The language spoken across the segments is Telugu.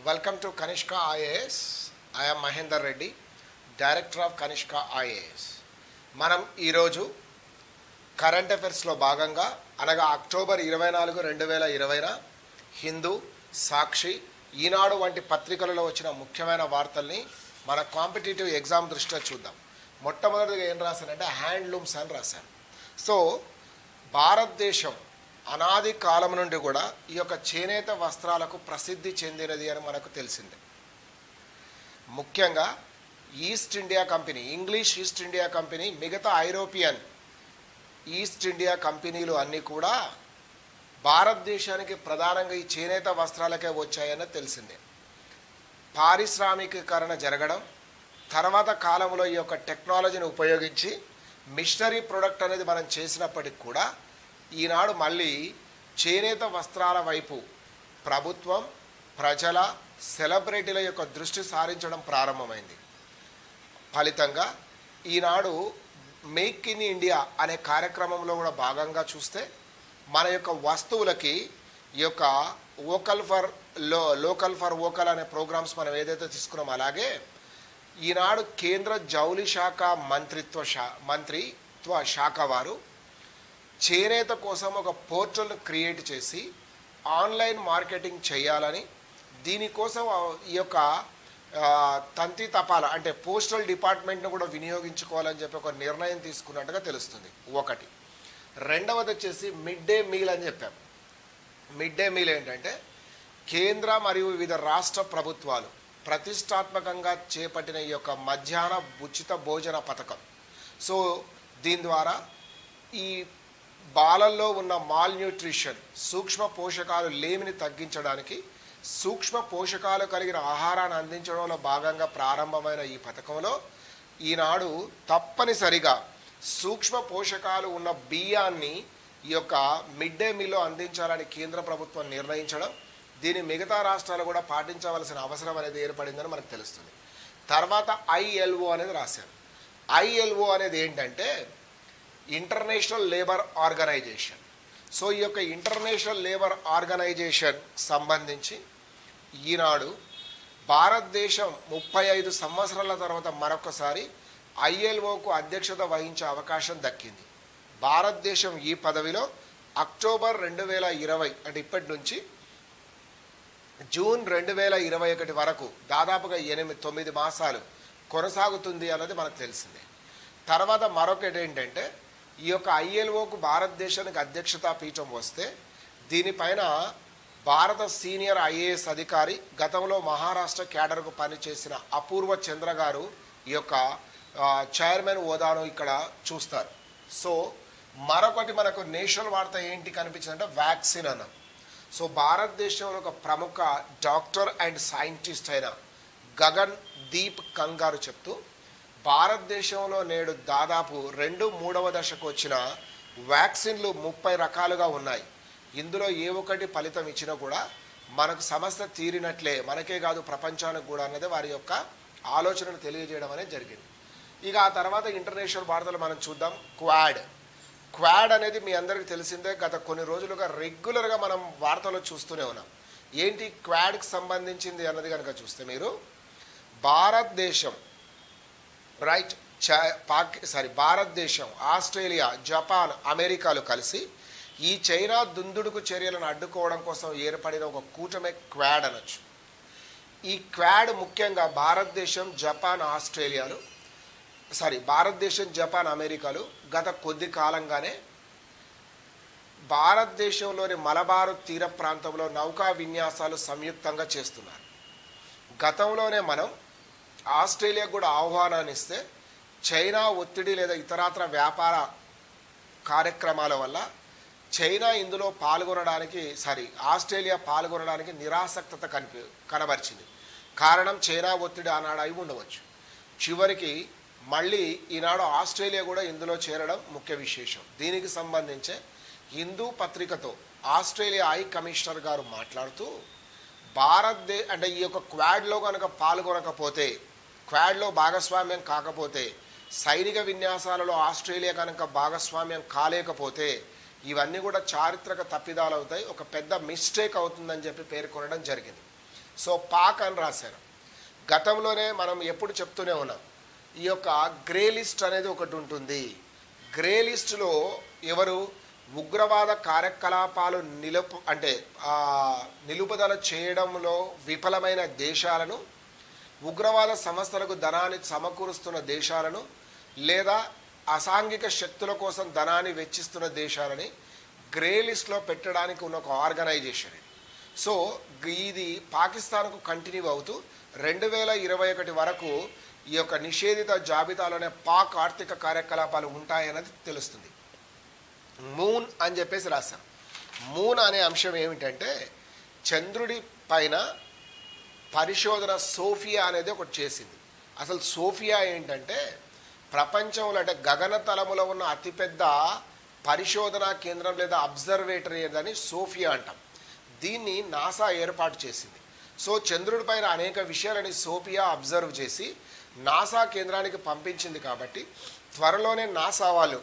Welcome to Kanishka IAS. I am Mahendar Reddy, Director of Kanishka IAS. మనం ఈరోజు కరెంట్ అఫైర్స్లో భాగంగా అనగా అక్టోబర్ ఇరవై నాలుగు రెండు వేల ఇరవైన హిందూ సాక్షి ఈనాడు వంటి పత్రికలలో వచ్చిన ముఖ్యమైన వార్తల్ని మన కాంపిటేటివ్ ఎగ్జామ్ దృష్ట్యా చూద్దాం మొట్టమొదటిగా ఏం రాశానంటే హ్యాండ్లూమ్స్ అని రాశాను సో భారతదేశం అనాది కాలం నుండి కూడా ఈ యొక్క చేనేత వస్త్రాలకు ప్రసిద్ధి చెందినది అని మనకు తెలిసిందే ముఖ్యంగా East India company English East India company మిగతా ఐరోపియన్ ఈస్ట్ ఇండియా కంపెనీలు అన్నీ కూడా భారతదేశానికి ప్రధానంగా ఈ చేనేత వస్త్రాలకే వచ్చాయని తెలిసిందే పారిశ్రామికీకరణ జరగడం తర్వాత కాలంలో ఈ యొక్క టెక్నాలజీని ఉపయోగించి మిషనరీ ప్రొడక్ట్ అనేది మనం చేసినప్పటికి కూడా ఈనాడు మళ్ళీ చేనేత వస్త్రాల వైపు ప్రభుత్వం ప్రజల సెలబ్రిటీల యొక్క దృష్టి సారించడం ప్రారంభమైంది ఫలితంగా ఈనాడు మేక్ ఇన్ ఇండియా అనే కార్యక్రమంలో కూడా భాగంగా చూస్తే మన యొక్క వస్తువులకి ఈ యొక్క వోకల్ ఫర్ లో లోకల్ ఫర్ వోకల్ అనే ప్రోగ్రామ్స్ మనం ఏదైతే తీసుకున్నామో అలాగే ఈనాడు కేంద్ర జౌలి శాఖ మంత్రిత్వ శా మంత్రిత్వ శాఖ వారు చేనేత కోసం ఒక పోర్టల్ను క్రియేట్ చేసి ఆన్లైన్ మార్కెటింగ్ చేయాలని దీనికోసం ఆ ఈ యొక్క ఆ, తంతి తపాల అంటే పోస్టల్ డిపార్ట్మెంట్ను కూడా వినియోగించుకోవాలని చెప్పి ఒక నిర్ణయం తీసుకున్నట్టుగా తెలుస్తుంది ఒకటి రెండవది వచ్చేసి మిడ్ డే మీల్ అని చెప్పాం మిడ్ డే మీల్ ఏంటంటే కేంద్ర మరియు వివిధ రాష్ట్ర ప్రభుత్వాలు ప్రతిష్టాత్మకంగా చేపట్టిన ఈ యొక్క మధ్యాహ్న ఉచిత భోజన పథకం సో దీని ద్వారా ఈ బాలల్లో ఉన్న మాల్ న్యూట్రిషన్ సూక్ష్మ పోషకాలు లేమిని తగ్గించడానికి సూక్ష్మ పోషకాలు కలిగిన ఆహారాన్ని అందించడంలో భాగంగా ప్రారంభమైన ఈ పథకంలో ఈనాడు తప్పనిసరిగా సూక్ష్మ పోషకాలు ఉన్న బియ్యాన్ని ఈ యొక్క మిడ్ డే మీల్లో అందించాలని కేంద్ర ప్రభుత్వం నిర్ణయించడం దీన్ని మిగతా రాష్ట్రాలు కూడా పాటించవలసిన అవసరం అనేది ఏర్పడిందని మనకు తెలుస్తుంది తర్వాత ఐఎల్ఓ అనేది రాశారు ఐఎల్ఓ అనేది ఏంటంటే ఇంటర్నేషనల్ లేబర్ ఆర్గనైజేషన్ సో ఈ యొక్క ఇంటర్నేషనల్ లేబర్ ఆర్గనైజేషన్ సంబంధించి ఈనాడు భారతదేశం ముప్పై ఐదు సంవత్సరాల తర్వాత మరొకసారి ఐఎల్ఓకు అధ్యక్షత వహించే అవకాశం దక్కింది భారతదేశం ఈ పదవిలో అక్టోబర్ రెండు వేల ఇరవై అంటే ఇప్పటి నుంచి జూన్ రెండు వేల ఇరవై ఒకటి వరకు దాదాపుగా ఎనిమిది తొమ్మిది మాసాలు కొనసాగుతుంది అన్నది మనకు తెలిసిందే తర్వాత మరొకటి ఏంటంటే ఈ యొక్క ఐఎల్ఓకు భారతదేశానికి అధ్యక్షతా పీఠం వస్తే దీనిపైన భారత సీనియర్ ఐఏఎస్ అధికారి గతంలో మహారాష్ట్ర క్యాడర్కు పనిచేసిన అపూర్వ చంద్ర గారు ఈ యొక్క ఆ, చైర్మన్ హోదాను ఇక్కడ చూస్తారు సో మరొకటి మనకు నేషనల్ వార్త ఏంటి కనిపించిందంటే వ్యాక్సిన్ అన్నాం సో భారతదేశంలో ఒక ప్రముఖ డాక్టర్ అండ్ సైంటిస్ట్ అయిన గగన్ దీప్ కంగారు చెప్తూ భారతదేశంలో నేడు దాదాపు రెండు మూడవ దశకు వచ్చిన వ్యాక్సిన్లు ముప్పై రకాలుగా ఉన్నాయి ఇందులో ఏ ఒక్కటి ఫలితం ఇచ్చినా కూడా మనకు సమస్య తీరినట్లే మనకే కాదు ప్రపంచానికి కూడా అన్నది వారి యొక్క ఆలోచనను తెలియజేయడం అనేది జరిగింది ఇక ఆ తర్వాత ఇంటర్నేషనల్ వార్తలు మనం చూద్దాం క్వాడ్ క్వాడ్ అనేది మీ అందరికీ తెలిసిందే గత కొన్ని రోజులుగా రెగ్యులర్గా మనం వార్తలు చూస్తూనే ఉన్నాం ఏంటి క్వాడ్కి సంబంధించింది అన్నది కనుక చూస్తే మీరు భారతదేశం రైట్ చై పాకి సారీ భారతదేశం ఆస్ట్రేలియా జపాన్ అమెరికాలు కలిసి ఈ చైనా దుందుడుకు చర్యలను అడ్డుకోవడం కోసం ఏర్పడిన ఒక కూటమి క్వాడ్ అనొచ్చు ఈ క్వాడ్ ముఖ్యంగా భారతదేశం జపాన్ ఆస్ట్రేలియాలు సారీ భారతదేశం జపాన్ అమెరికాలు గత కొద్ది కాలంగానే భారతదేశంలోని మలబారు తీర ప్రాంతంలో నౌకా విన్యాసాలు సంయుక్తంగా చేస్తున్నారు గతంలోనే మనం ఆస్ట్రేలియా కూడా ఆహ్వానాన్ని ఇస్తే చైనా ఒత్తిడి లేదా ఇతరాత్ర వ్యాపార కార్యక్రమాల వల్ల చైనా ఇందులో పాల్గొనడానికి సారీ ఆస్ట్రేలియా పాల్గొనడానికి నిరాసక్తత కనిపి కనబరిచింది కారణం చైనా ఒత్తిడి ఆనాడు అయి ఉండవచ్చు చివరికి మళ్ళీ ఈనాడు ఆస్ట్రేలియా కూడా ఇందులో చేరడం ముఖ్య విశేషం దీనికి సంబంధించే హిందూ పత్రికతో ఆస్ట్రేలియా హై కమిషనర్ గారు మాట్లాడుతూ భారతదే అంటే ఈ యొక్క క్వాడ్లో కనుక పాల్గొనకపోతే క్వాడ్లో భాగస్వామ్యం కాకపోతే సైనిక విన్యాసాలలో ఆస్ట్రేలియా కనుక భాగస్వామ్యం కాలేకపోతే ఇవన్నీ కూడా చారిత్రక తప్పిదాలు అవుతాయి ఒక పెద్ద మిస్టేక్ అవుతుందని చెప్పి పేర్కొనడం జరిగింది సో పాక్ అని రాశారు గతంలోనే మనం ఎప్పుడు చెప్తూనే ఉన్నాం ఈ యొక్క గ్రే లిస్ట్ అనేది ఒకటి ఉంటుంది గ్రే లిస్టులో ఎవరు ఉగ్రవాద కార్యకలాపాలు నిలుపు అంటే ఆ, నిలుపుదల చేయడంలో విఫలమైన దేశాలను ఉగ్రవాద సంస్థలకు ధనాన్ని సమకూరుస్తున్న దేశాలను లేదా అసాంఘిక శక్తుల కోసం ధనాన్ని వెచ్చిస్తున్న దేశాలని గ్రే లిస్ట్లో పెట్టడానికి ఉన్న ఒక ఆర్గనైజేషన్ ఇది సో గ- ఇది పాకిస్తాన్కు కంటిన్యూ అవుతూ రెండు వేల ఇరవై ఒకటి వరకు ఈ యొక్క నిషేధిత జాబితాలోనే పాక్ ఆర్థిక కార్యకలాపాలు ఉంటాయన్నది తెలుస్తుంది మూన్ అని చెప్పేసి రాశాం మూన్ అనే అంశం ఏమిటంటే చంద్రుడి పైన పరిశోధన సోఫియా అనేది ఒకటి చేసింది అసలు సోఫియా ఏంటంటే ప్రపంచంలో అంటే గగనతలములో ఉన్న అతిపెద్ద పరిశోధనా కేంద్రం లేదా అబ్జర్వేటరీ అని సోఫియా అంటాం దీన్ని నాసా ఏర్పాటు చేసింది సో చంద్రుడి పైన అనేక విషయాలని సోఫియా అబ్జర్వ్ చేసి నాసా కేంద్రానికి పంపించింది కాబట్టి త్వరలోనే నాసా వాళ్ళు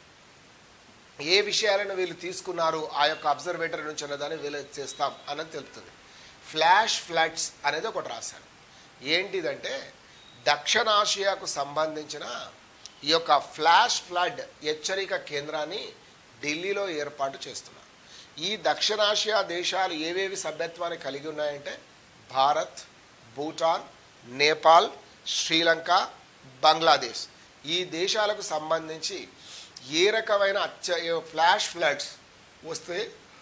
ఏ విషయాలను వీళ్ళు తీసుకున్నారు ఆ యొక్క అబ్జర్వేటరీ నుంచి అన్నదాన్ని వీళ్ళు చేస్తాం అన్నది తెలుపుతుంది ఫ్లాష్ ఫ్లడ్స్ అనేది ఒకటి రాశాను ఏంటిదంటే దక్షిణాసియాకు సంబంధించిన ఈ యొక్క ఫ్లాష్ ఫ్లడ్ హెచ్చరిక కేంద్రాన్ని ఢిల్లీలో ఏర్పాటు చేస్తున్నారు ఈ దక్షిణాసియా దేశాలు ఏవేవి సభ్యత్వాన్ని కలిగి ఉన్నాయంటే భారత్ భూటాన్ నేపాల్ శ్రీలంక బంగ్లాదేశ్ ఈ దేశాలకు సంబంధించి ఏ రకమైన అత్య ఫ్లాష్ ఫ్లడ్స్ వస్తే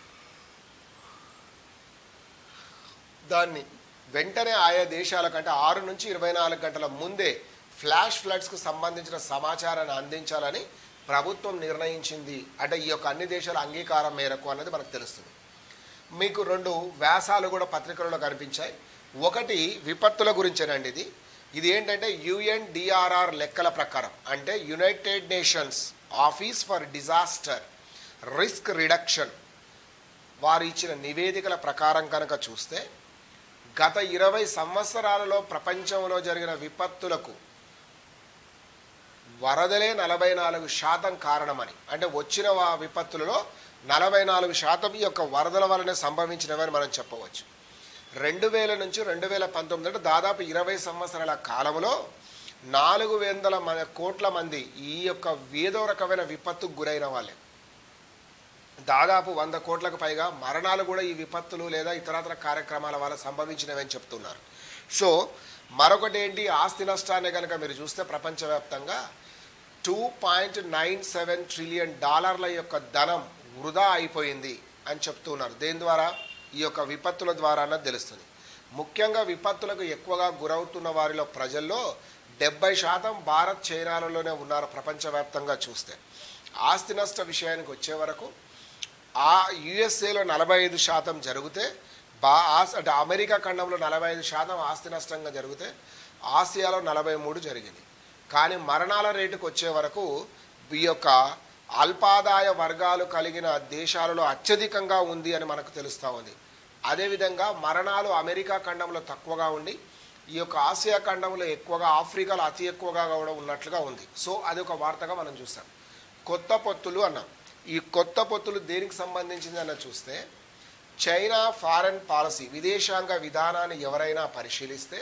దాన్ని వెంటనే ఆయా దేశాల కంటే ఆరు నుంచి ఇరవై నాలుగు గంటల ముందే ఫ్లాష్ ఫ్లడ్స్కు సంబంధించిన సమాచారాన్ని అందించాలని ప్రభుత్వం నిర్ణయించింది అంటే ఈ యొక్క అన్ని దేశాల అంగీకారం మేరకు అన్నది మనకు తెలుస్తుంది మీకు రెండు వ్యాసాలు కూడా పత్రికలలో కనిపించాయి ఒకటి విపత్తుల గురించేనండి ఇది ఇది ఏంటంటే యుఎన్డిఆర్ఆర్ లెక్కల ప్రకారం అంటే United Nations office for disaster risk reduction వారు ఇచ్చిన నివేదికల ప్రకారం కనుక చూస్తే గత ఇరవై సంవత్సరాలలో ప్రపంచంలో జరిగిన విపత్తులకు వరదలే నలభై నాలుగు శాతం కారణమని అంటే వచ్చిన వా విపత్తులలో నలభై నాలుగు శాతం ఈ యొక్క వరదల వలనే సంభవించినవని మనం చెప్పవచ్చు రెండు వేల నుంచి రెండు వేల పంతొమ్మిది అంటే దాదాపు ఇరవై సంవత్సరాల కాలంలో నాలుగు వందల మన కోట్ల మంది ఈ యొక్క ఏదో రకమైన విపత్తుకు గురైన వాళ్ళే దాదాపు వంద కోట్లకు పైగా మరణాలు కూడా ఈ విపత్తులు లేదా ఇతరతర కార్యక్రమాల వల్ల సంభవించినవని చెప్తున్నారు సో మరొకటి ఏంటి ఆస్తి నష్టాన్ని కనుక మీరు చూస్తే ప్రపంచవ్యాప్తంగా two point nine seven trillion డాలర్ల యొక్క ధనం వృధా అయిపోయింది అని చెప్తున్నారు దేని ద్వారా ఈ యొక్క విపత్తుల ద్వారా అన్నది తెలుస్తుంది ముఖ్యంగా విపత్తులకు ఎక్కువగా గురవుతున్న వారిలో ప్రజల్లో డెబ్బై శాతం భారత్ చైనాలలోనే ఉన్నారు ప్రపంచవ్యాప్తంగా చూస్తే ఆస్తి నష్ట విషయానికి వచ్చే వరకు ఆ యుఎస్ఏలో నలభై ఐదు శాతం జరిగితే బా ఆస్ అంటే అమెరికా ఖండంలో నలభై ఐదు శాతం ఆస్తి నష్టంగా జరిగితే ఆసియాలో నలభై మూడు జరిగింది కానీ మరణాల రేటుకు వచ్చే వరకు ఈ యొక్క అల్పాదాయ వర్గాలు కలిగిన దేశాలలో అత్యధికంగా ఉంది అని మనకు తెలుస్తూ ఉంది అదేవిధంగా మరణాలు అమెరికా ఖండంలో తక్కువగా ఉండి ఈ యొక్క ఆసియా ఖండంలో ఎక్కువగా ఆఫ్రికాలో అతి ఎక్కువగా కూడా ఉన్నట్లుగా ఉంది సో అది ఒక వార్తగా మనం చూసాం కొత్త పొత్తులు అన్నాం ఈ కొత్త పొత్తులు దేనికి సంబంధించింది అన్న చూస్తే చైనా ఫారెన్ పాలసీ విదేశాంగ విధానాన్ని ఎవరైనా పరిశీలిస్తే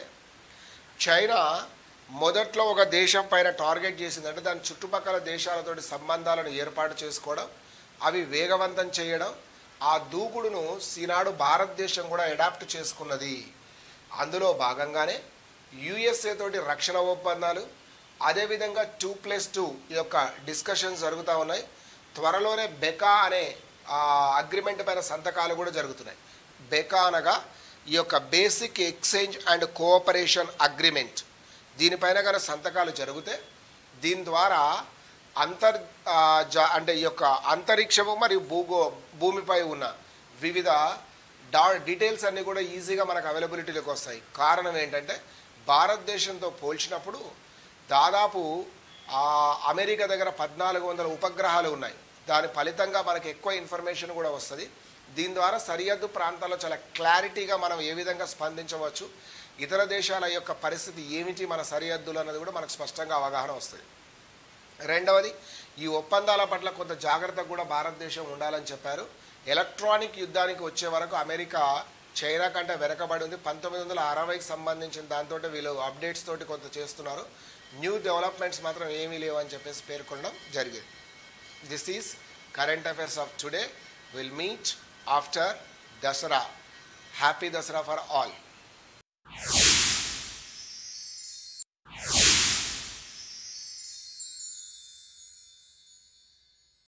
చైనా మొదట్లో ఒక దేశం పైన టార్గెట్ చేసిందంటే దాని చుట్టుపక్కల దేశాలతోటి సంబంధాలను ఏర్పాటు చేసుకోవడం అవి వేగవంతం చేయడం ఆ దూకుడును ఈనాడు భారతదేశం కూడా అడాప్ట్ చేసుకున్నది అందులో భాగంగానే యుఎస్ఏ తోటి రక్షణ ఒప్పందాలు అదేవిధంగా టూ ప్లస్ టూ ఈ యొక్క డిస్కషన్స్ జరుగుతూ ఉన్నాయి త్వరలోనే బెకా అనే అగ్రిమెంట్ పైన సంతకాలు కూడా జరుగుతున్నాయి బెకా అనగా ఈ యొక్క basic exchange and cooperation agreement దీనిపైన కనుక సంతకాలు జరిగితే దీని ద్వారా అంతర్ ఆ, జా అంటే ఈ యొక్క అంతరిక్షము మరియు భూగో భూమిపై ఉన్న వివిధ డా డీటెయిల్స్ అన్నీ కూడా ఈజీగా మనకు అవైలబిలిటీలోకి వస్తాయి కారణం ఏంటంటే భారతదేశంతో పోల్చినప్పుడు దాదాపు ఆ, అమెరికా దగ్గర పద్నాలుగు వందల ఉపగ్రహాలు ఉన్నాయి దాని ఫలితంగా మనకి ఎక్కువ ఇన్ఫర్మేషన్ కూడా వస్తుంది దీని ద్వారా సరిహద్దు ప్రాంతాల్లో చాలా క్లారిటీగా మనం ఏ విధంగా స్పందించవచ్చు ఇతర దేశాల యొక్క పరిస్థితి ఏమిటి మన సరిహద్దులు అన్నది కూడా మనకు స్పష్టంగా అవగాహన వస్తుంది రెండవది ఈ ఒప్పందాల పట్ల కొంత జాగ్రత్త కూడా భారతదేశం ఉండాలని చెప్పారు ఎలక్ట్రానిక్ యుద్ధానికి వచ్చే వరకు అమెరికా చైనా కంటే వెనకబడి ఉంది పంతొమ్మిది వందల అరవైకి సంబంధించిన దాంతో వీళ్ళు అప్డేట్స్ తోటి కొంత చేస్తున్నారు న్యూ డెవలప్మెంట్స్ మాత్రం ఏమీ లేవు అని చెప్పేసి పేర్కొనడం జరిగింది this is current affairs of today will meet after Dasara happy Dasara for all